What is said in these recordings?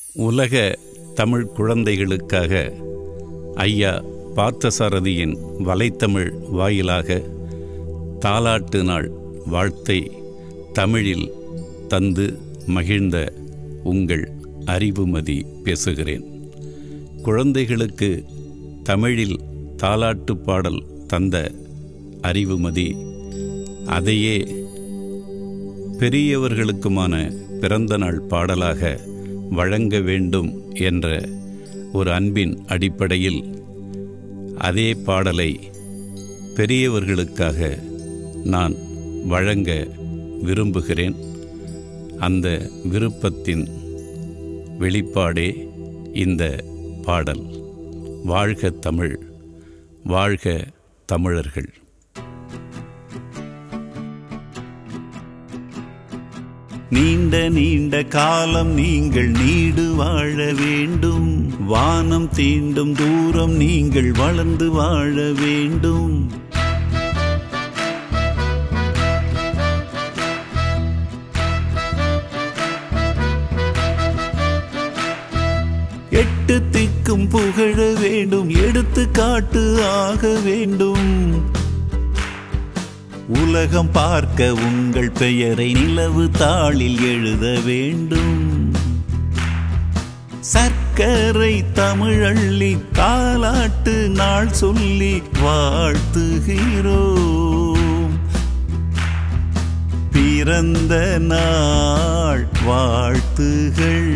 உலக தமிழ் குழந்தைகளுக்காக ஐயா பார்த்தசாரதியின் வலைத்தமிழ் வாயிலாக தாலாட்டு நாள் வாழ்த்தை தமிழில் தந்து மகிழ்ந்த உங்கள் அறிவுமதி பேசுகிறேன் குழந்தைகளுக்கு தமிழில் தாலாட்டு பாடல் தந்த அறிவுமதி அதையே பெரியவர்களுக்குமான பிறந்த நாள் பாடலாக வழங்க வேண்டும் என்ற ஒரு அன்பின் அடிப்படையில் அதே பாடலை பெரியவர்களுக்காக நான் வழங்க விரும்புகிறேன் அந்த விருப்பத்தின் வெளிப்பாடே இந்த பாடல் வாழ்க தமிழ் வாழ்க தமிழர்கள் நீண்ட நீண்ட காலம் நீங்கள் நீடு வாழ வேண்டும் வானம் தீண்டும் தூரம் நீங்கள் வளர்ந்து வாழ வேண்டும் எட்டு திக்கும் புகழ வேண்டும் எடுத்து காட்டு ஆக வேண்டும் உலகம் பார்க்க உங்கள் பெயரை நிலவு தாளில் எழுத வேண்டும் சர்க்கரை தமிழள்ளி தாலாட்டு நாள் சொல்லி வாழ்த்துகிறோம் பிறந்த நாள் வாழ்த்துகள்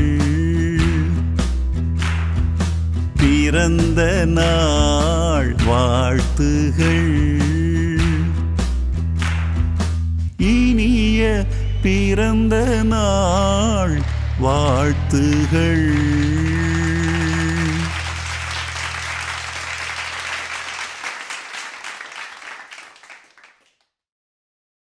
பிறந்த நாள் வாழ்த்துகள் இனிய பிறந்த நாள் வாழ்த்துகள்